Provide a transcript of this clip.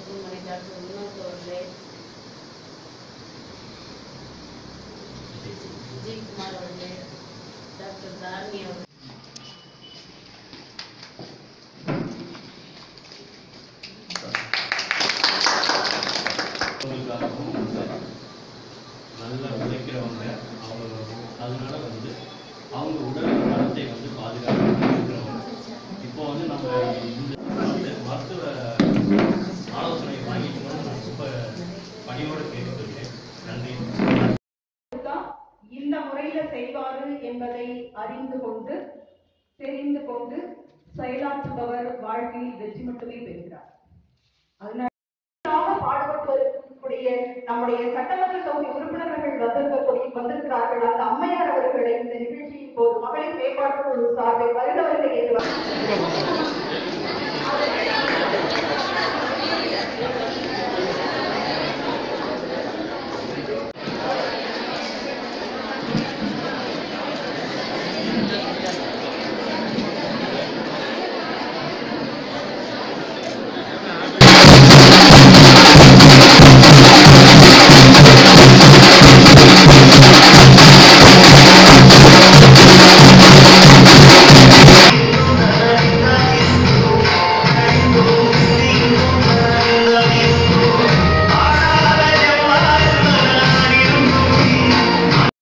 மருத்துவமனை டாக்டர் வினோத் அவர்களே விஜயகுமார் அவர்களே டாக்டர் தாரணி அவர்களே அவங்களுக்காகவும் வந்து நல்லா உழைக்கிறவங்க அவங்க அதனால வந்து அவங்க உடல் நலத்தை வந்து பாதுகாத்து இருக்கிறவங்க இப்போ வந்து நம்ம இந்த மருத்துவ மருத்துவ ஆலோசனை வாங்கிக்கணும்னு நான் ரொம்ப பணியோடு கேட்டுக்கொள்கிறேன் நன்றி தான் இந்த முறையில செய்வாரு என்பதை அறிந்து கொண்டு தெரிந்து கொண்டு செயலாற்றுபவர் வாழ்க்கையில் வெற்றி மட்டுமே பெறுகிறார் அதனால பாடுபட்டு வரக்கூடிய நம்முடைய சட்டமன்ற தொகுதி உறுப்பினர்கள் வந்திருக்கக்கூடிய வந்திருக்கிறார்கள் அந்த அம்மையார் அவர்களை இந்த நிகழ்ச்சியின் போது மகளிர் மேம்பாட்டு குழு சார்பில் வருகிறவர்கள் என்று